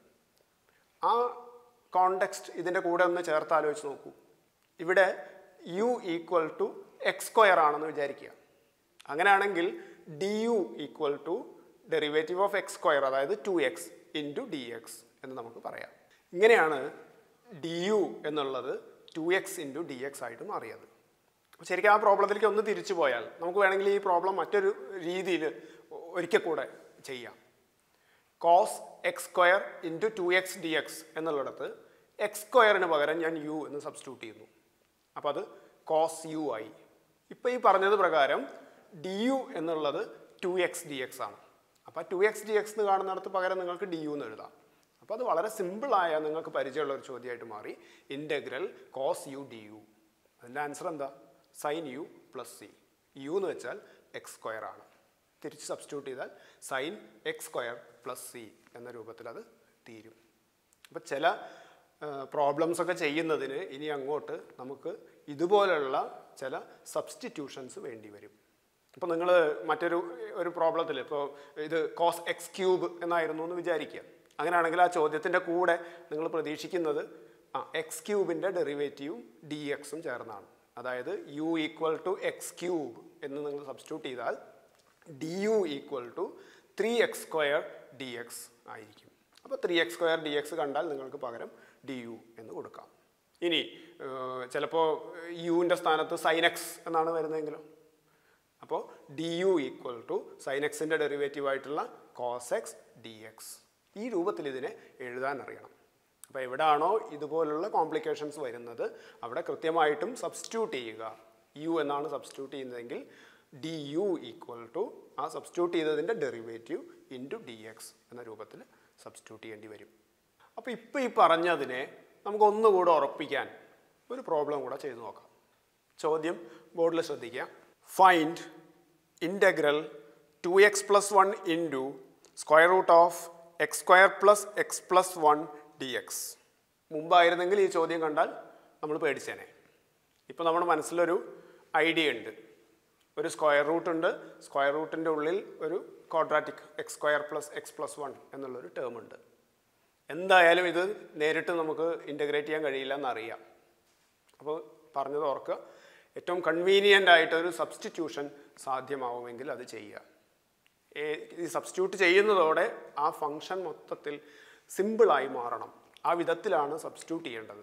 ആ കോണ്ടെക്സ്റ്റ് ഇതിൻ്റെ കൂടെ ഒന്ന് ചേർത്ത് ആലോചിച്ച് നോക്കൂ ഇവിടെ u equal to x square ആണെന്ന് വിചാരിക്കുക അങ്ങനെയാണെങ്കിൽ d u equal to derivative of x square അതായത് two x into d x എന്ന് നമുക്ക് പറയാം ഇങ്ങനെയാണ് ഡി യു എന്നുള്ളത് two x into d x ആയിട്ട് മാറിയത് അപ്പോൾ ശരിക്കും ആ പ്രോബ്ലത്തിലേക്ക് ഒന്ന് തിരിച്ചു പോയാൽ നമുക്ക് വേണമെങ്കിൽ ഈ പ്രോബ്ലം മറ്റൊരു രീതിയിൽ ഒരിക്കൽ കൂടെ ചെയ്യാം cos x square into two x d x എന്നുള്ളിടത്ത് എക്സ് സ്ക്വയറിന് പകരം ഞാൻ യു എന്ന് സബ്സ്റ്റിറ്റ്യൂട്ട് ചെയ്യുന്നു അപ്പോൾ അത് കോസ് യു ആയി ഇപ്പോൾ ഈ പറഞ്ഞത് പ്രകാരം ഡി യു എന്നുള്ളത് ടു എക്സ് ഡി എക്സ് ആണ് അപ്പോൾ ടു എക്സ് ഡി എക്സ് എന്ന് കാണുന്നിടത്ത് പകരം നിങ്ങൾക്ക് ഡി യു എന്ന് എഴുതാം അപ്പോൾ അത് വളരെ സിമ്പിളായ നിങ്ങൾക്ക് പരിചയമുള്ള ഒരു ചോദ്യമായിട്ട് മാറി integral cos u d u അതിൻ്റെ ആൻസർ എന്താ sine u plus c u എന്ന് വെച്ചാൽ എക്സ് സ്ക്വയർ ആണ് തിരിച്ച് സബ്സ്റ്റിറ്റ്യൂട്ട് ചെയ്താൽ sine x square plus c എന്ന രൂപത്തിൽ അത് തീരും അപ്പോൾ ചില പ്രോബ്ലംസ് ഒക്കെ ചെയ്യുന്നതിന് ഇനി അങ്ങോട്ട് നമുക്ക് ഇതുപോലുള്ള ചില സബ്സ്റ്റിറ്റ്യൂഷൻസ് വേണ്ടി വരും ഇപ്പോൾ നിങ്ങൾ മറ്റൊരു ഒരു പ്രോബ്ലത്തിൽ ഇപ്പോൾ ഇത് കോസ് എക്സ് ക്യൂബ് എന്നായിരുന്നു എന്ന് വിചാരിക്കുക അങ്ങനെയാണെങ്കിൽ ആ ചോദ്യത്തിൻ്റെ കൂടെ നിങ്ങൾ പ്രതീക്ഷിക്കുന്നത് ആ എക്സ് ക്യൂബിൻ്റെ ഡെറിവേറ്റീവും ഡി എക്സും ചേർന്നാണ് അതായത് u equal to x cube എന്ന് നിങ്ങൾ സബ്സ്റ്റിറ്റ്യൂട്ട് ചെയ്താൽ d u equal to three x square d x ആയിരിക്കും അപ്പോൾ three x square d x കണ്ടാൽ നിങ്ങൾക്ക് പകരം ഡി യു എന്ന് കൊടുക്കാം ഇനി ചിലപ്പോൾ യുവിൻ്റെ സ്ഥാനത്ത് സൈൻ എക്സ് എന്നാണ് വരുന്നതെങ്കിലോ അപ്പോൾ d u equal to sine എക്സിൻ്റെ ഡെറിവേറ്റീവ് ആയിട്ടുള്ള കോസ് എക്സ് ഡി എക്സ് ഈ രൂപത്തിൽ ഇതിനെ എഴുതാൻ അറിയണം അപ്പോൾ എവിടെയാണോ ഇതുപോലുള്ള കോംപ്ലിക്കേഷൻസ് വരുന്നത് അവിടെ കൃത്യമായിട്ടും സബ്സ്റ്റിറ്റ്യൂട്ട് ചെയ്യുക യു എന്നാണ് സബ്സ്റ്റിറ്റ്യൂട്ട് ചെയ്യുന്നതെങ്കിൽ ഡി യു ഈക്വൽ ടു ആ സബ്സ്റ്റിറ്റ്യൂട്ട് ചെയ്തതിൻ്റെ ഡെറിവേറ്റീവ് ഇൻറ്റു ഡി എക്സ് എന്ന രൂപത്തിൽ സബ്സ്റ്റിറ്റ്യൂട്ട് ചെയ്യേണ്ടി വരും അപ്പോൾ ഇപ്പോൾ ഈ പറഞ്ഞതിനെ നമുക്ക് ഒന്നുകൂടെ ഉറപ്പിക്കാൻ ഒരു പ്രോബ്ലം കൂടെ ചെയ്തു നോക്കാം ചോദ്യം ബോർഡിൽ ശ്രദ്ധിക്കുക find integral two x plus one into square root of x square plus x plus one d x മുമ്പായിരുന്നെങ്കിൽ ഈ ചോദ്യം കണ്ടാൽ നമ്മൾ പേടിച്ചേനെ ഇപ്പോൾ നമ്മുടെ മനസ്സിലൊരു ഐഡിയ ഉണ്ട് ഒരു സ്ക്വയർ റൂട്ട് ഉണ്ട് സ്ക്വയർ റൂട്ടിൻ്റെ ഉള്ളിൽ ഒരു quadratic x square plus x plus one എന്നുള്ളൊരു ടേം ഉണ്ട് എന്തായാലും ഇത് നേരിട്ട് നമുക്ക് ഇൻ്റഗ്രേറ്റ് ചെയ്യാൻ കഴിയില്ല എന്നറിയാം അപ്പോൾ പറഞ്ഞത് ഓർക്കുക ഏറ്റവും കൺവീനിയൻ്റ് ആയിട്ട് ഒരു സബ്സ്റ്റിറ്റ്യൂഷൻ സാധ്യമാവുമെങ്കിൽ അത് ചെയ്യുക ഏ- ഈ സബ്സ്റ്റിറ്റ്യൂട്ട് ചെയ്യുന്നതോടെ ആ ഫങ്ഷൻ മൊത്തത്തിൽ സിമ്പിളായി മാറണം ആ വിധത്തിലാണ് സബ്സ്റ്റിറ്റ്യൂട്ട് ചെയ്യേണ്ടത്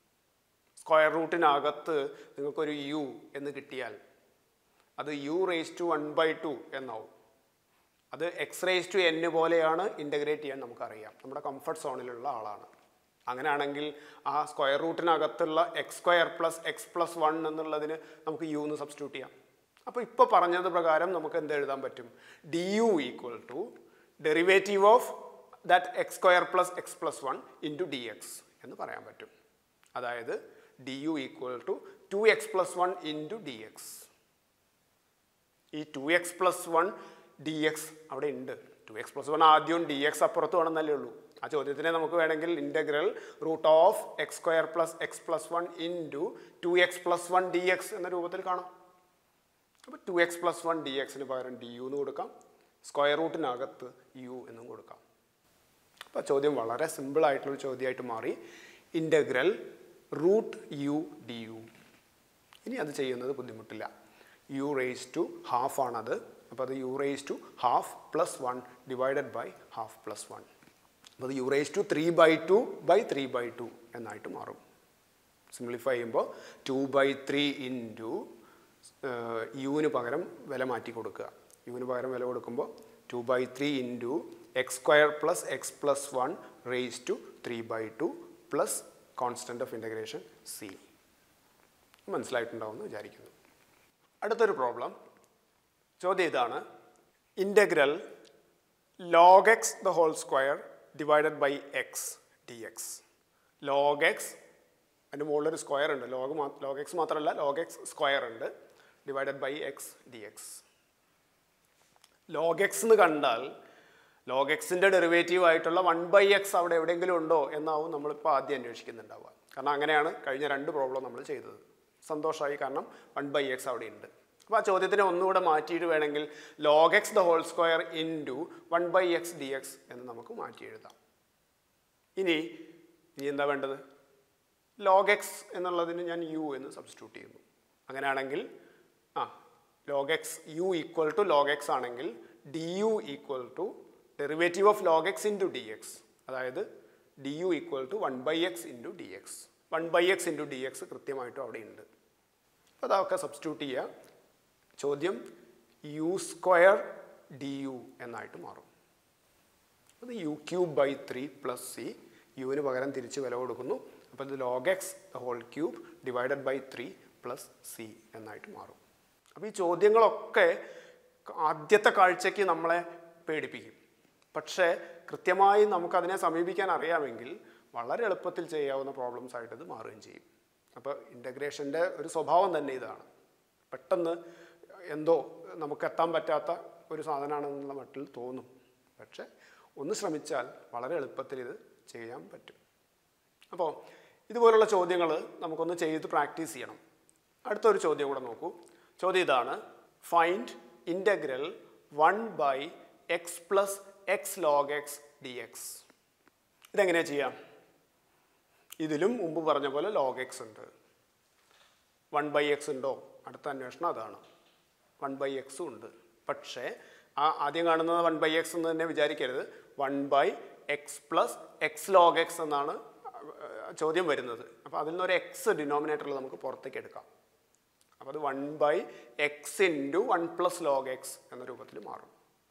സ്ക്വയർ റൂട്ടിനകത്ത് നിങ്ങൾക്കൊരു യു എന്ന് കിട്ടിയാൽ അത് u raise to one by two എന്നാവും അത് എക്സ് റേസ് ടു എൻ പോലെയാണ് ഇൻ്റഗ്രേറ്റ് ചെയ്യാൻ നമുക്കറിയാം നമ്മുടെ കംഫർട്ട് സോണിലുള്ള ആളാണ് അങ്ങനെയാണെങ്കിൽ ആ സ്ക്വയർ റൂട്ടിനകത്തുള്ള x square plus x plus one എന്നുള്ളതിന് നമുക്ക് യു എന്ന് സബ്സ്റ്റിറ്റ്യൂട്ട് ചെയ്യാം അപ്പോൾ ഇപ്പോൾ പറഞ്ഞത് പ്രകാരം നമുക്ക് എന്ത് എഴുതാൻ പറ്റും d u equal to derivative of that x square plus x plus one into d x എന്ന് പറയാൻ പറ്റും അതായത് d u equal to two x plus one into d x ഈ two x plus one d x അവിടെ ഉണ്ട് ടു എക്സ് പ്ലസ് വൺ ആദ്യവും ഡി എക്സ് അപ്പുറത്ത് വേണമെന്നല്ലേ ഉള്ളൂ ആ ചോദ്യത്തിനെ നമുക്ക് വേണമെങ്കിൽ integral root of x square plus x plus one into two x plus one d x എന്ന രൂപത്തിൽ കാണാം അപ്പോൾ two x plus one d എക്സിന് പകരം ഡി യു എന്ന് കൊടുക്കാം സ്ക്വയർ റൂട്ടിനകത്ത് യു എന്നും കൊടുക്കാം അപ്പോൾ ചോദ്യം വളരെ സിമ്പിൾ ആയിട്ടുള്ളൊരു ചോദ്യമായിട്ട് മാറി integral root u d u ഇനി അത് ചെയ്യുന്നത് ബുദ്ധിമുട്ടില്ല യു റേസ് ടു ഹാഫ് ആണത് അപ്പോൾ അത് u raise to half plus one divided by half plus one അപ്പോൾ അത് u raise to three by two by three by two എന്നായിട്ട് മാറും സിംപ്ലിഫൈ ചെയ്യുമ്പോൾ ടു ബൈ ത്രീ ഇൻറ്റു യുവിന് പകരം വില മാറ്റി കൊടുക്കുക യുവിന് പകരം വില കൊടുക്കുമ്പോൾ two by three into x square plus x plus one raise to three by two plus constant of integration c മനസ്സിലായിട്ടുണ്ടാവുമെന്ന് വിചാരിക്കുന്നു അടുത്തൊരു പ്രോബ്ലം ചോദ്യം ഇതാണ് integral log x the whole square divided by x d x log x അതിൻ്റെ മുകളിലൊരു സ്ക്വയർ ഉണ്ട് ലോഗ് മാ ലോഗ് എക്സ് മാത്രമല്ല ലോഗ് എക്സ് സ്ക്വയർ ഉണ്ട് divided by x d x log x എന്ന് കണ്ടാൽ ലോഗ് എക്സിൻ്റെ ഡെറിവേറ്റീവ് ആയിട്ടുള്ള വൺ ബൈ എക്സ് അവിടെ എവിടെയെങ്കിലും ഉണ്ടോ എന്നാവും നമ്മളിപ്പോൾ ആദ്യം അന്വേഷിക്കുന്നുണ്ടാവുക കാരണം അങ്ങനെയാണ് കഴിഞ്ഞ രണ്ട് പ്രോബ്ലം നമ്മൾ ചെയ്തത് സന്തോഷമായി കാരണം വൺ ബൈ എക്സ് അവിടെ ഉണ്ട് അപ്പോൾ ആ ചോദ്യത്തിനെ ഒന്നുകൂടെ മാറ്റിയിട്ട് വേണമെങ്കിൽ log x the whole square into one by x d x എന്ന് നമുക്ക് മാറ്റി എഴുതാം ഇനി ഇനി എന്താ വേണ്ടത് ലോഗ് എക്സ് എന്നുള്ളതിന് ഞാൻ യു എന്ന് സബ്സ്റ്റിറ്റ്യൂട്ട് ചെയ്യുന്നു അങ്ങനെയാണെങ്കിൽ ആ log x u equal to log x ആണെങ്കിൽ d u equal to derivative of log x into d x അതായത് d u equal to one by x into d x one by x into d x കൃത്യമായിട്ടും അവിടെ ഉണ്ട് അപ്പോൾ അതൊക്കെ സബ്സ്റ്റിറ്റ്യൂട്ട് ചെയ്യുക ചോദ്യം യു സ്ക്വയർ ഡി യു എന്നായിട്ട് മാറും അത് u cube by three plus c യുവിന് പകരം തിരിച്ച് വില കൊടുക്കുന്നു അപ്പോൾ ഇത് log X whole cube divided by three plus c എന്നായിട്ട് മാറും അപ്പോൾ ഈ ചോദ്യങ്ങളൊക്കെ ആദ്യത്തെ കാഴ്ചയ്ക്ക് നമ്മളെ പേടിപ്പിക്കും പക്ഷേ കൃത്യമായി നമുക്കതിനെ സമീപിക്കാൻ അറിയാമെങ്കിൽ വളരെ എളുപ്പത്തിൽ ചെയ്യാവുന്ന പ്രോബ്ലംസ് ആയിട്ട് ഇത് മാറുകയും ചെയ്യും അപ്പോൾ ഇൻ്റഗ്രേഷൻ്റെ ഒരു സ്വഭാവം തന്നെ ഇതാണ് പെട്ടെന്ന് എന്തോ നമുക്ക് എത്താൻ പറ്റാത്ത ഒരു സാധനമാണെന്നുള്ള മട്ടിൽ തോന്നും പക്ഷേ ഒന്ന് ശ്രമിച്ചാൽ വളരെ എളുപ്പത്തിൽ ഇത് ചെയ്യാൻ പറ്റും അപ്പോൾ ഇതുപോലുള്ള ചോദ്യങ്ങൾ നമുക്കൊന്ന് ചെയ്ത് പ്രാക്ടീസ് ചെയ്യണം അടുത്തൊരു ചോദ്യം കൂടെ നോക്കൂ ചോദ്യം ഇതാണ് find integral one by x plus x log x d x ഇതെങ്ങനെയാണ് ചെയ്യാം ഇതിലും മുമ്പ് പറഞ്ഞ പോലെ ലോഗ് എക്സ് ഉണ്ട് വൺ ബൈ എക്സ് ഉണ്ടോ അടുത്ത അന്വേഷണം അതാണ് വൺ ബൈ എക്സും ഉണ്ട് പക്ഷേ ആ ആദ്യം കാണുന്നത് വൺ ബൈ എക്സ് എന്ന് തന്നെ വിചാരിക്കരുത് one by x plus x log x എന്നാണ് ആ, ചോദ്യം വരുന്നത് അപ്പോൾ അതിൽ നിന്നൊരു എക്സ് ഡിനോമിനേറ്ററിൽ നമുക്ക് പുറത്തേക്ക് എടുക്കാം അപ്പോൾ അത് one by x into one plus log x എന്ന രൂപത്തിൽ മാറും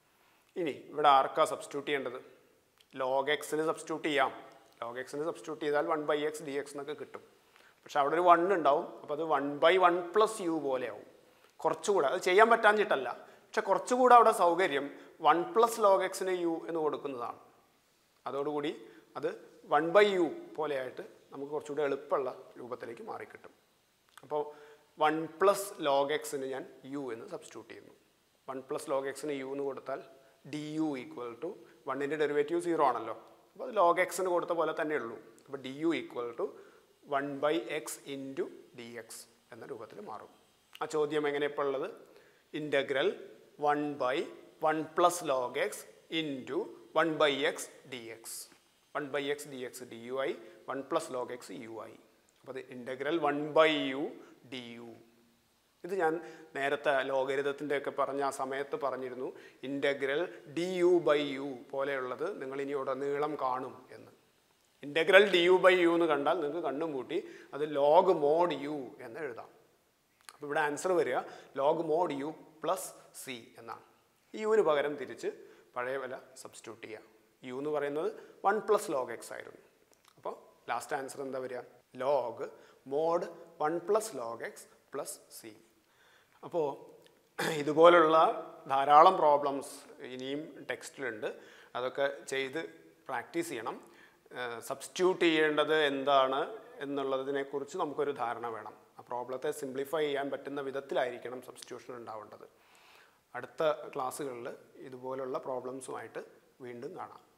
ഇനി ഇവിടെ ആർക്കാ സബ്സ്റ്റിറ്റ്യൂട്ട് ചെയ്യേണ്ടത് ലോഗ് എക്സിന് സബ്സ്റ്റിറ്റ്യൂട്ട് ചെയ്യാം ലോഗ് എക്സിന് സബ്സ്റ്റിറ്റ്യൂട്ട് ചെയ്താൽ one by x d x എന്നൊക്കെ കിട്ടും പക്ഷെ അവിടെ ഒരു വൺ ഉണ്ടാവും അപ്പോൾ അത് one by one plus u പോലെയാവും കുറച്ചുകൂടെ അത് ചെയ്യാൻ പറ്റാഞ്ഞിട്ടല്ല പക്ഷെ കുറച്ചുകൂടെ അവിടെ സൗകര്യം വൺ പ്ലസ് ലോഗ് എക്സിന് യു എന്ന് കൊടുക്കുന്നതാണ് അതോടുകൂടി അത് വൺ ബൈ യു പോലെയായിട്ട് നമുക്ക് കുറച്ചുകൂടെ എളുപ്പമുള്ള രൂപത്തിലേക്ക് മാറിക്കിട്ടും അപ്പോൾ വൺ പ്ലസ് ലോഗ് എക്സിന് ഞാൻ യു എന്ന് സബ്സ്റ്റിറ്റ്യൂട്ട് ചെയ്യുന്നു വൺ പ്ലസ് ലോഗ് എക്സിന് യു എന്ന് കൊടുത്താൽ ഡി യു ഈക്വൽ ടു വണ്ണിൻ്റെ ഡെറിവേറ്റീവ് സീറോ ആണല്ലോ അപ്പോൾ അത് ലോഗ് എക്സിന് കൊടുത്ത പോലെ തന്നെ ഉള്ളൂ അപ്പോൾ d u equal to one by x into d x എന്ന രൂപത്തിൽ മാറും ആ ചോദ്യം എങ്ങനെ ഇപ്പോൾ ഉള്ളത് integral one by one plus log x into one by x d x one by x d x d u ആയി one plus log x u ആയി അപ്പോൾ അത് integral one by u d u ഇത് ഞാൻ നേരത്തെ ലോകരിതത്തിൻ്റെ ഒക്കെ പറഞ്ഞ ആ സമയത്ത് പറഞ്ഞിരുന്നു integral d u by U പോലെയുള്ളത് നിങ്ങൾ ഇനി ഉടനീളം കാണും എന്ന് integral d u by u എന്ന് കണ്ടാൽ നിങ്ങൾക്ക് കണ്ണും പൂട്ടി അത് ലോഗ് മോഡ് യു എന്ന് എഴുതാം അപ്പോൾ ഇവിടെ ആൻസർ വരിക log mod u plus c എന്നാണ് ഈ യുവിന് പകരം തിരിച്ച് പഴയ വില സബ്സ്റ്റിറ്റ്യൂട്ട് ചെയ്യുക യു എന്ന് പറയുന്നത് വൺ പ്ലസ് ലോഗ് എക്സ് ആയിരുന്നു അപ്പോൾ ലാസ്റ്റ് ആൻസർ എന്താ വരിക log mod one plus log x plus c അപ്പോൾ ഇതുപോലുള്ള ധാരാളം പ്രോബ്ലംസ് ഇനിയും ടെക്സ്റ്റിലുണ്ട് അതൊക്കെ ചെയ്ത് പ്രാക്ടീസ് ചെയ്യണം സബ്സ്റ്റിറ്റ്യൂട്ട് ചെയ്യേണ്ടത് എന്താണ് എന്നുള്ളതിനെക്കുറിച്ച് നമുക്കൊരു ധാരണ വേണം ആ പ്രോബ്ലത്തെ സിംപ്ലിഫൈ ചെയ്യാൻ പറ്റുന്ന വിധത്തിലായിരിക്കണം സബ്സ്റ്റിറ്റ്യൂഷൻ ഉണ്ടാവേണ്ടത് അടുത്ത ക്ലാസ്സുകളിൽ ഇതുപോലുള്ള പ്രോബ്ലംസുമായിട്ട് വീണ്ടും കാണാം